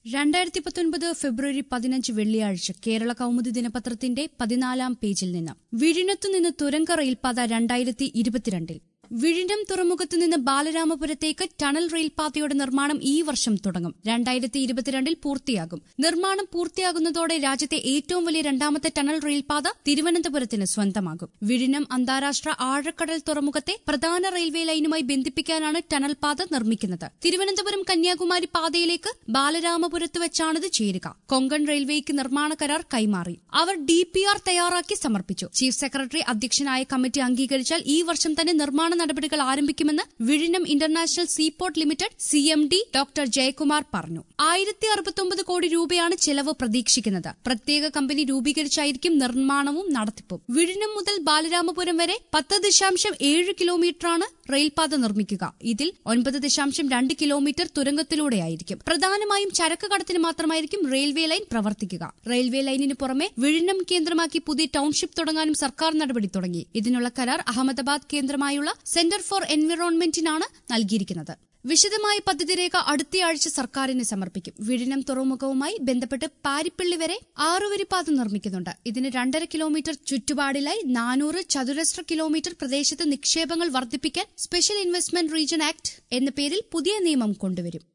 രണ്ടായിരത്തി പത്തൊൻപത് ഫെബ്രുവരി പതിനഞ്ച് വെള്ളിയാഴ്ച കേരള കൗമുദി ദിനപത്രത്തിന്റെ പതിനാലാം പേജിൽ നിന്ന് വിഴിഞ്ഞത്തുനിന്ന് തുരങ്ക റെയിൽപാത രണ്ടായിരത്തി ഇരുപത്തിരണ്ടിൽ വിഴിഞ്ഞം തുറമുഖത്ത് നിന്ന് ബാലരാമപുരത്തേക്ക് ടണൽ റെയിൽപാതയുടെ നിർമ്മാണം ഈ വർഷം തുടങ്ങും രണ്ടായിരത്തി ഇരുപത്തിരണ്ടിൽ പൂർത്തിയാകും നിർമ്മാണം പൂർത്തിയാകുന്നതോടെ രാജ്യത്തെ ഏറ്റവും വലിയ രണ്ടാമത്തെ ടണൽ റെയിൽപാത തിരുവനന്തപുരത്തിന് സ്വന്തമാകും വിഴിഞ്ഞം അന്താരാഷ്ട്ര ആഴക്കടൽ തുറമുഖത്തെ പ്രധാന റെയിൽവേ ലൈനുമായി ബന്ധിപ്പിക്കാനാണ് ടണൽ പാത നിർമ്മിക്കുന്നത് തിരുവനന്തപുരം കന്യാകുമാരി പാതയിലേക്ക് ബാലരാമപുരത്ത് വെച്ചാണിത് ചേരുക കൊങ്കൺ റെയിൽവേക്ക് നിർമ്മാണ കരാർ കൈമാറി അവർ ഡി പി ആർ തയ്യാറാക്കി സമർപ്പിച്ചു ചീഫ് സെക്രട്ടറി അധ്യക്ഷനായ കമ്മിറ്റി അംഗീകരിച്ചാൽ ഈ വർഷം തന്നെ നിർമ്മാണ നടപടികൾ ആരംഭിക്കുമെന്ന് വിഴിഞ്ഞം international seaport limited C M D doctor Jayakumar പറഞ്ഞു ആയിരത്തി അറുപത്തൊമ്പത് കോടി രൂപയാണ് ചെലവ് പ്രതീക്ഷിക്കുന്നത് പ്രത്യേക കമ്പനി രൂപീകരിച്ചായിരിക്കും നിർമ്മാണവും നടത്തിപ്പും വിഴിഞ്ഞം മുതൽ ബാലരാമപുരം വരെ പത്ത് ദശാംശം ഏഴ് കിലോമീറ്ററാണ് റെയിൽപാത നിർമ്മിക്കുക ഇതിൽ ഒൻപത് ദശാംശം രണ്ട് കിലോമീറ്റർ തുരങ്കത്തിലൂടെയായിരിക്കും പ്രധാനമായും ചരക്ക് കടത്തിന് മാത്രമായിരിക്കും റെയിൽവേ ലൈൻ പ്രവർത്തിക്കുക റെയിൽവേ ലൈനിന് പുറമെ വിഴിഞ്ഞം കേന്ദ്രമാക്കി പുതിയ ടൌൺഷിപ്പ് തുടങ്ങാനും സർക്കാർ നടപടി തുടങ്ങി ഇതിനുള്ള കരാർ അഹമ്മദാബാദ് കേന്ദ്രമായുള്ള സെന്റർ ഫോർ എൻവിറോൺമെന്റിനാണ് നൽകിയിരിക്കുന്നത് വിശദമായ പദ്ധതിരേഖ അടുത്തയാഴ്ച സർക്കാരിന് സമർപ്പിക്കും വിഴിഞ്ഞം തുറമുഖവുമായി ബന്ധപ്പെട്ട് പാരിപ്പള്ളി വരെ ആറുവരിപ്പാത നിർമ്മിക്കുന്നുണ്ട് ഇതിന് രണ്ടര കിലോമീറ്റർ ചുറ്റുപാടിലായി നാനൂറ് ചതുരശ്ര കിലോമീറ്റർ പ്രദേശത്ത് നിക്ഷേപങ്ങൾ വർദ്ധിപ്പിക്കാൻ സ്പെഷ്യൽ ഇൻവെസ്റ്റ്മെന്റ് റീജിയൻ ആക്ട് എന്ന പേരിൽ പുതിയ നിയമം കൊണ്ടുവരും